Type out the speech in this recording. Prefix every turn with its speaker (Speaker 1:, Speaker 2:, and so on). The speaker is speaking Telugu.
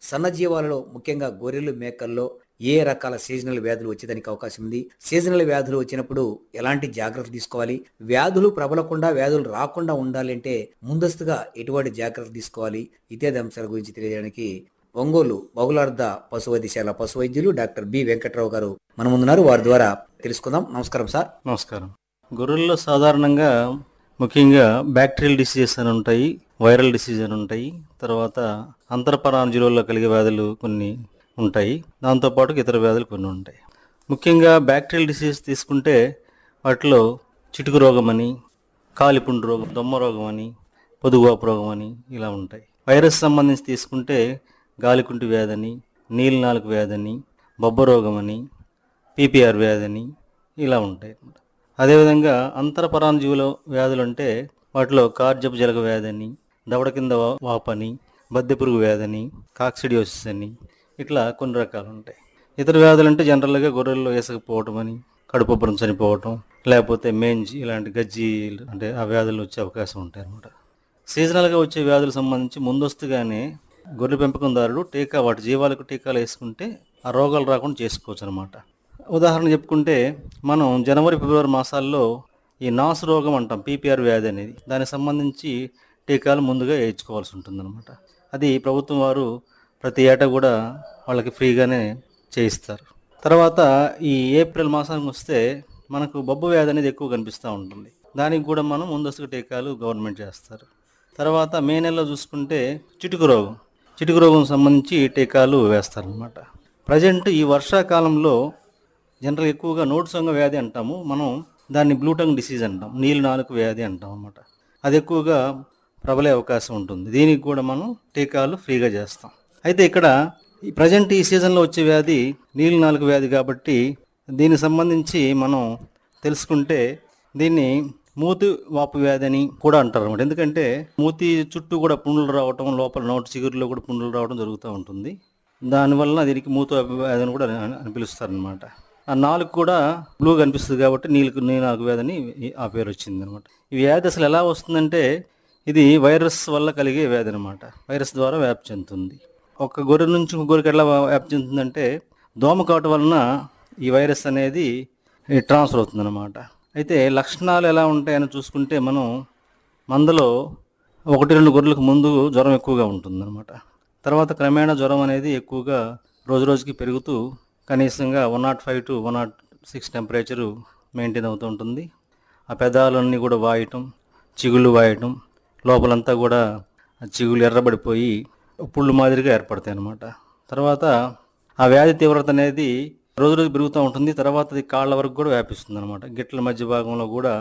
Speaker 1: సన్నజీవాలలో ముఖ్యంగా గొర్రెలు మేకల్లో ఏ రకాల సీజనల్ వ్యాధులు వచ్చేదానికి అవకాశం ఉంది సీజనల్ వ్యాధులు వచ్చినప్పుడు ఎలాంటి జాగ్రత్తలు తీసుకోవాలి వ్యాధులు ప్రబలకుండా వ్యాధులు రాకుండా ఉండాలంటే ముందస్తుగా ఎటువంటి జాగ్రత్తలు తీసుకోవాలి ఇత్యాది అంశాల గురించి తెలియజేయడానికి ఒంగోలు బహుళార్థ పశు వైద్యశాల పశు వైద్యులు డాక్టర్ బి వెంకట్రావు గారు మన ముందున్నారు వారి ద్వారా తెలుసుకుందాం నమస్కారం సార్
Speaker 2: నమస్కారం గొర్రెల్లో సాధారణంగా ముఖ్యంగా బ్యాక్టీరియల్ డిసీజెస్ అని ఉంటాయి వైరల్ డిసీజ్ అని ఉంటాయి తర్వాత అంతర్పరాంజులలో కలిగే వ్యాధులు కొన్ని ఉంటాయి దాంతోపాటు ఇతర వ్యాధులు కొన్ని ఉంటాయి ముఖ్యంగా బ్యాక్టీరియల్ డిసీజ్ తీసుకుంటే వాటిలో చిటుకు రోగం అని కాలిపుండు రోగం దొమ్మ రోగం అని పొదుగువాపు రోగం అని ఇలా ఉంటాయి వైరస్ సంబంధించి తీసుకుంటే గాలికుంటి వ్యాధని నీలి నాలుగు వ్యాధని బొబ్బ రోగం అని పీపీఆర్ వ్యాధని ఇలా ఉంటాయి అదేవిధంగా అంతరపరాంజీవుల వ్యాధులు అంటే వాటిలో కార్జపు జలగ వ్యాధని దవడ కింద వా- వాపని బద్దెపురుగు వ్యాధని కాక్సిడియోసిస్ అని ఇట్లా కొన్ని రకాలు ఉంటాయి ఇతర వ్యాధులు అంటే జనరల్గా గొర్రెల్లో వేసకపోవటం అని కడుపుబ్బరం చనిపోవటం లేకపోతే మేంజ్ ఇలాంటి గజ్జి అంటే ఆ వ్యాధులు వచ్చే అవకాశం ఉంటాయి అన్నమాట సీజనల్గా వచ్చే వ్యాధులకు సంబంధించి ముందస్తుగానే గొర్రె పెంపకందారుడు టీకా వాటి జీవాలకు టీకాలు వేసుకుంటే ఆ రోగాలు రాకుండా చేసుకోవచ్చు అనమాట ఉదాహరణ చెప్పుకుంటే మనం జనవరి ఫిబ్రవరి మాసాల్లో ఈ నాసు రోగం అంటాం పీపీఆర్ వ్యాధి అనేది దానికి సంబంధించి టీకాలు ముందుగా వేయించుకోవాల్సి ఉంటుందన్నమాట అది ప్రభుత్వం వారు ప్రతి ఏటా కూడా వాళ్ళకి ఫ్రీగానే చేయిస్తారు తర్వాత ఈ ఏప్రిల్ మాసానికి వస్తే మనకు బొబ్బు వ్యాధి అనేది ఎక్కువ కనిపిస్తూ ఉంటుంది దానికి కూడా మనం ముందస్తు టీకాలు గవర్నమెంట్ చేస్తారు తర్వాత మే నెలలో చూసుకుంటే చిటుకు రోగం చిటుకు రోగం సంబంధించి టీకాలు వేస్తారనమాట ప్రజెంట్ ఈ వర్షాకాలంలో జనరల్ ఎక్కువగా నోటు సొంగ వ్యాధి అంటాము మనం దాన్ని బ్లూటంగ్ డిసీజ్ అంటాం నీళ్ళు నాలుగు వ్యాధి అంటాం అన్నమాట అది ఎక్కువగా ప్రబలే అవకాశం ఉంటుంది దీనికి కూడా మనం టీకాలు ఫ్రీగా చేస్తాం అయితే ఇక్కడ ఈ ప్రజెంట్ ఈ సీజన్లో వచ్చే వ్యాధి నీళ్ళు నాలుగు వ్యాధి కాబట్టి దీనికి సంబంధించి మనం తెలుసుకుంటే దీన్ని మూతి వాపు వ్యాధి అని కూడా అంటారు అనమాట ఎందుకంటే మూతి చుట్టూ కూడా పుండ్లు రావటం లోపల నోటి చిగురులో కూడా పుండ్లు రావడం జరుగుతూ ఉంటుంది దానివల్ల దీనికి మూత వ్యాధి అని కూడా అని- అని పిలుస్తారనమాట ఆ నాలుగు కూడా బ్లూ కనిపిస్తుంది కాబట్టి నీళ్ళకు నీనాకు వ్యాధి అని ఈ- ఆ పేరు వచ్చింది అనమాట ఈ వ్యాధి అసలు ఎలా వస్తుందంటే ఇది వైరస్ వల్ల కలిగే వ్యాధి అనమాట వైరస్ ద్వారా వ్యాప్తి చెందుతుంది ఒక గొర్రె నుంచి ఇంకో గొర్రెకి ఎలా వ్యాప్తి చెందుతుందంటే దోమ కాటు వలన ఈ వైరస్ అనేది ట్రాన్స్ఫర్ అవుతుందన్నమాట అయితే లక్షణాలు ఎలా ఉంటాయని చూసుకుంటే మనం మందలో ఒకటి రెండు గొర్రెలకు ముందు జ్వరం ఎక్కువగా ఉంటుందన్నమాట తర్వాత క్రమేణా జ్వరం అనేది ఎక్కువగా రోజు రోజుకి పెరుగుతూ కనీసంగా one naught five to one naught six temperature maintain అవుతూ ఉంటుంది ఆ పెదాలన్నీ కూడా వాయటం చిగుళ్ళు వాయటం లోపలంతా కూడా ఆ చిగుళ్ళు ఎర్రబడిపోయి పుళ్ళు మాదిరిగా ఏర్పడతాయి అన్నమాట తర్వాత ఆ వ్యాధి తీవ్రత అనేది రోజు రోజు పెరుగుతూ ఉంటుంది తర్వాత అది కాళ్ళ వరకు కూడా వ్యాపిస్తుంది అనమాట గిట్ల మధ్య భాగంలో కూడా